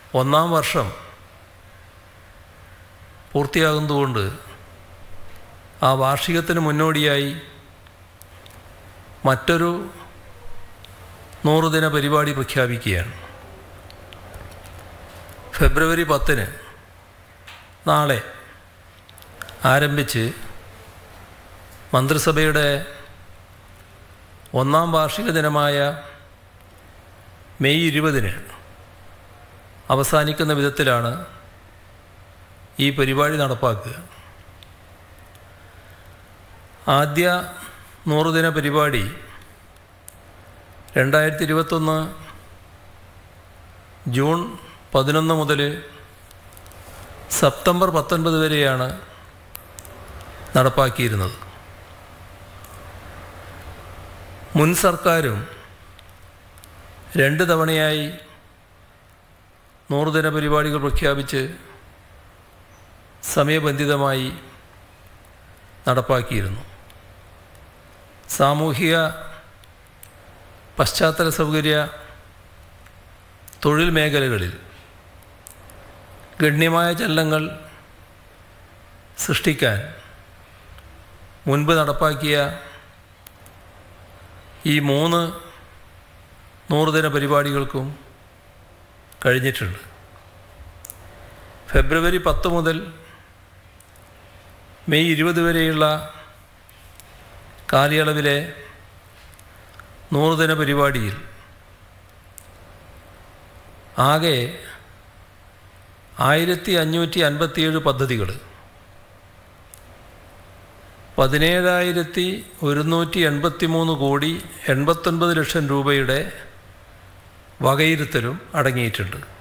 ഒന്നാം വർഷം പൂർത്തിയാകുന്നതുകൊണ്ട് ആ വാർഷികത്തിന് മുന്നോടിയായി മറ്റൊരു നൂറുദിന പരിപാടി പ്രഖ്യാപിക്കുകയാണ് ഫെബ്രുവരി പത്തിന് നാളെ ആരംഭിച്ച് മന്ത്രിസഭയുടെ ഒന്നാം വാർഷിക ദിനമായ മെയ് ഇരുപതിന് അവസാനിക്കുന്ന വിധത്തിലാണ് ഈ പരിപാടി നടപ്പാക്കുക ആദ്യ നൂറുദിന പരിപാടി രണ്ടായിരത്തി ഇരുപത്തൊന്ന് ജൂൺ പതിനൊന്ന് മുതൽ സെപ്റ്റംബർ പത്തൊൻപത് വരെയാണ് നടപ്പാക്കിയിരുന്നത് മുൻ സർക്കാരും രണ്ട് തവണയായി നൂറുദിന പരിപാടികൾ പ്രഖ്യാപിച്ച് സമയബന്ധിതമായി നടപ്പാക്കിയിരുന്നു സാമൂഹിക പശ്ചാത്തല സൗകര്യ തൊഴിൽ മേഖലകളിൽ ഗണ്യമായ ചലനങ്ങൾ സൃഷ്ടിക്കാൻ മുൻപ് നടപ്പാക്കിയ ഈ മൂന്ന് നൂറുദിന പരിപാടികൾക്കും കഴിഞ്ഞിട്ടുണ്ട് ഫെബ്രുവരി പത്ത് മുതൽ മെയ് ഇരുപത് വരെയുള്ള കാലയളവിലെ നൂറുദിന പരിപാടിയിൽ ആകെ ആയിരത്തി അഞ്ഞൂറ്റി അൻപത്തിയേഴ് പദ്ധതികൾ പതിനേഴായിരത്തി ഒരുന്നൂറ്റി എൺപത്തി മൂന്ന് കോടി എൺപത്തൊൻപത് ലക്ഷം രൂപയുടെ വകയിരുത്തലും അടങ്ങിയിട്ടുണ്ട്